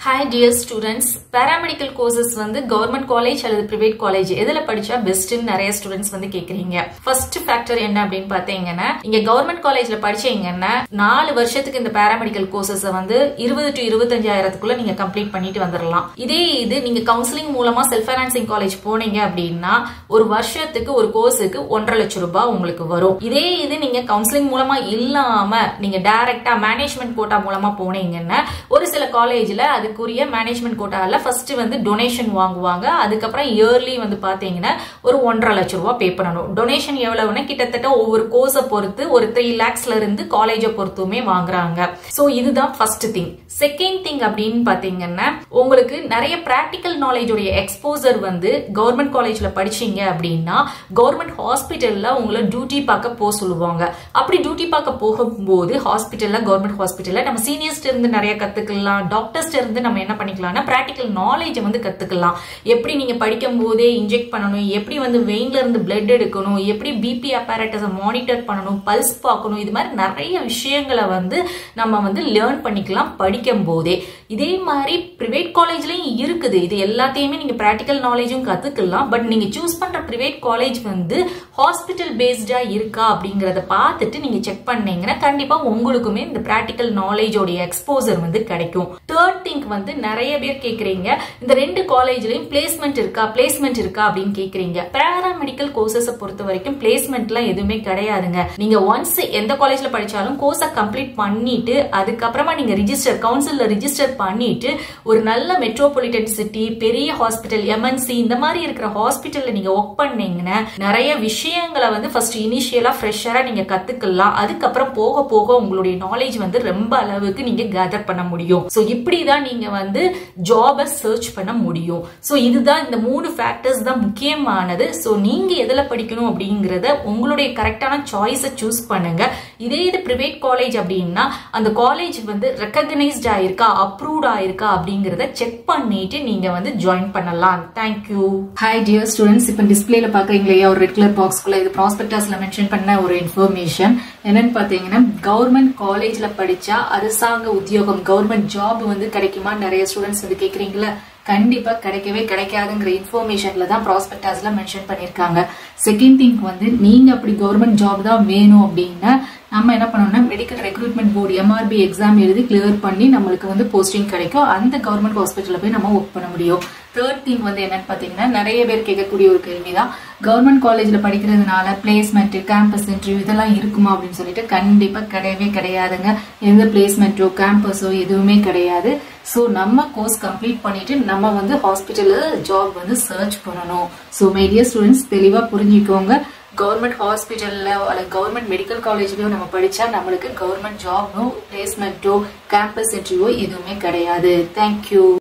hi dear students paramedical courses வந்து government college அல்லது private college எதுல படிச்சா பெஸ்ட்னு நிறைய ஸ்டூடெண்ட்ஸ் வந்து கேக்குறீங்க ஃபர்ஸ்ட் ஃபேக்டர் என்ன அப்படின்னு பாத்தீங்கன்னா இங்க கவர்மெண்ட் காலேஜ்ல படிச்சீங்கன்னா நாலு வருஷத்துக்கு இந்த பேராமெடிக்கல் கோர்சஸ் வந்து இருபது டு இருபத்தஞ்சாயிரத்துக்குள்ள நீங்க கம்ப்ளீட் பண்ணிட்டு வந்துடலாம் இதே இது நீங்க கவுன்சிலிங் மூலமா செல்ஃப் ஃபைனான்சிங் காலேஜ் போனீங்க அப்படின்னா ஒரு வருஷத்துக்கு ஒரு கோர்ஸுக்கு ஒன்றரை லட்சம் ரூபாய் உங்களுக்கு வரும் இதே இது நீங்க கவுன்சிலிங் மூலமா இல்லாம நீங்க டைரக்டா மேனேஜ்மெண்ட் கோட்டா மூலமா போனீங்கன்னா ஒரு சில காலேஜ்ல அதுக்குரிய மேனேஜ்மெண்ட் கோட்டால ஃபர்ஸ்ட் வந்து டொனேஷன் வாங்குவாங்க அதுக்கப்புறம் இயர்லி வந்து பாத்தீங்கன்னா ஒரு ஒன்றரை லட்சம் ரூபாய் பே பண்ணணும் டொனேஷன் எவ்வளவுன்னா கிட்டத்தட்ட ஒவ்வொரு கோர்ஸை பொறுத்து ஒரு த்ரீ லேக்ஸ்ல இருந்து காலேஜை பொறுத்துமே வாங்குறாங்க சோ இதுதான் ஃபர்ஸ்ட் திங் செகண்ட் திங் அப்படின்னு பாத்தீங்கன்னா உங்களுக்கு நிறைய பிராக்டிக்கல் நாலேஜோடைய எக்ஸ்போசர் வந்து கவர்மெண்ட் காலேஜ்ல படிச்சீங்க அப்படின்னா கவர்மெண்ட் ஹாஸ்பிட்டல்ல உங்களை டியூட்டி பார்க்க போக சொல்லுவாங்க அப்படி டியூட்டி பார்க்க போகும்போது ஹாஸ்பிட்டல்ல கவர்மெண்ட் ஹாஸ்பிட்டல்ல நம்ம சீனியர்ஸ்ட இருந்து நிறைய கத்துக்கலாம் டாக்டர்ஸ்ட இருந்து நம்ம என்ன பண்ணிக்கலாம்னா பிராக்டிக்கல் நாலேஜ் வந்து கத்துக்கலாம் எப்படி நீங்க படிக்கும் போதே இன்ஜெக்ட் பண்ணணும் எப்படி வந்து வெயின்ல இருந்து பிளட் எடுக்கணும் எப்படி பிபி அப்பாரட்டஸை மானிட்டர் பண்ணணும் பல்ஸ் பார்க்கணும் இது மாதிரி நிறைய விஷயங்களை வந்து நம்ம வந்து லேர்ன் பண்ணிக்கலாம் படிக்கும் போதே இதே மாதிரி பிரைவேட் காலேஜ்லயும் இருக்குது இது எல்லாத்தையுமே நீங்க பிராக்டிக்கல் நாலேஜும் கத்துக்கலாம் பட் நீங்க சூஸ் பண்ற பிரைவேட் காலேஜ் வந்து ஹாஸ்பிட்டல் பேஸ்டா இருக்கா அப்படிங்கறத பார்த்துட்டு நீங்க செக் பண்ணீங்கன்னா கண்டிப்பா உங்களுக்குமே இந்த பிராக்டிக்கல் நாலேஜோடைய எக்ஸ்போசர் வந்து கிடைக்கும் தேர்ட் திங்க் வந்து நிறைய பேர் கேக்குறீங்க இந்த ரெண்டு காலேஜ்லயும் பிளேஸ்மெண்ட் இருக்கா பிளேஸ்மெண்ட் இருக்கா அப்படின்னு கேக்குறீங்க பேராமெடிக்கல் கோர்சஸ் பொறுத்த வரைக்கும் பிளேஸ்மெண்ட்லாம் எதுவுமே கிடையாதுங்க நீங்க ஒன்ஸ் எந்த காலேஜ்ல படிச்சாலும் கோர்ஸை கம்ப்ளீட் பண்ணிட்டு அதுக்கப்புறமா நீங்க ரிஜிஸ்டர் கவுன்சில்ல ரிஜிஸ்டர் பண்ணிட்டு ஒரு நல்ல மெட்ரோபாலிட்டன் சிட்டி பெரிய ஹாஸ்பிட்டல் எம்என்சி இந்த மாதிரி இருக்கிற ஹாஸ்பிட்டல்ல நீங்க ஒர்க் பண்ணீங்கன்னா நிறைய விஷயங்களை வந்து ஃபர்ஸ்ட் இனிஷியலா ஃப்ரெஷரா நீங்க கத்துக்கலாம் அதுக்கப்புறம் போக போக உங்களுடைய நாலேஜ் வந்து ரொம்ப அளவுக்கு நீங்க கேதர் பண்ண முடியும் சோ இப்படிதான் நீங்க வந்து ஜாபை சர்ச் பண்ண முடியும் சோ இதுதான் இந்த மூணு ஃபேக்டர்ஸ் தான் முக்கியமானது சோ நீங்க எதுல படிக்கணும் அப்படிங்கறத உங்களுடைய கரெக்டான சாய்ஸை சூஸ் பண்ணுங்க இதே இது பிரைவேட் காலேஜ் அப்படின்னா அந்த காலேஜ் வந்து ரெக்கக்னைஸ்ட் ஆயிருக்கா அப்ரூவ்ட் ஆயிருக்கா அப்படிங்கறத செக் பண்ணிட்டு நீங்க வந்து ஜாயின் பண்ணலாம் தேங்க்யூ ஹாய் டியர் ஸ்டூடெண்ட்ஸ் இப்போ டிஸ்பிளேல பாக்குறீங்க இல்லையா ஒரு ரெட் கலர் பாக்ஸ்குள்ள இது ப்ராஸ்பெக்டஸ்ல மென்ஷன் பண்ண ஒரு இன்ஃபர்மேஷன் என்னன்னு பாத்தீங்கன்னா கவர்மெண்ட் காலேஜ்ல படிச்சா அரசாங்க உத்தியோகம் கவர்மெண்ட் ஜாப் வந்து கிடைக்குமா நிறைய ஸ்டூடெண்ட்ஸ் வந்து கேக்குறீங்களா கண்டிப்பா கிடைக்கவே கிடைக்காதுங்கிற இன்ஃபர்மேஷன்ல தான் ப்ராஸ்பெக்டஸ்ல மென்ஷன் பண்ணிருக்காங்க செகண்ட் திங் வந்து நீங்க அப்படி கவர்மெண்ட் ஜாப் தான் வேணும் அப்படின்னா நம்ம என்ன பண்ணோம்னா medical recruitment board MRB exam எழுதி கிளியர் பண்ணி நம்மளுக்கு வந்து போஸ்டிங் கிடைக்கும் அந்த கவர்மெண்ட் ஹாஸ்பிட்டல்ல போய் நம்ம ஒர்க் பண்ண முடியும் தேர்ட் திங் வந்து என்னன்னு பாத்தீங்கன்னா நிறைய பேர் கேட்கக்கூடிய ஒரு கேள்விதான் கவர்மெண்ட் காலேஜ்ல படிக்கிறதுனால பிளேஸ்மெண்ட் கேம்பஸ் இன்டர்வியூ இதெல்லாம் இருக்குமா அப்படின்னு சொல்லிட்டு கண்டிப்பா கிடையவே கிடையாதுங்க எந்த பிளேஸ்மெண்ட்டோ கேம்பஸோ எதுவுமே கிடையாது ஸோ நம்ம கோர்ஸ் கம்ப்ளீட் பண்ணிட்டு நம்ம வந்து ஹாஸ்பிட்டல்ல ஜாப் வந்து சர்ச் பண்ணணும் ஸோ மைடியர் ஸ்டூடெண்ட்ஸ் தெளிவா புரிஞ்சுக்கோங்க கவர்மெண்ட் ஹாஸ்பிட்டல்ல அல்லது கவர்மெண்ட் மெடிக்கல் காலேஜ்லயோ நம்ம படிச்சா நம்மளுக்கு கவர்மெண்ட் ஜாபோ பிளேஸ்மெண்ட்டோ கேம்பஸ் இன்டர்வியூ எதுவுமே கிடையாது தேங்க்யூ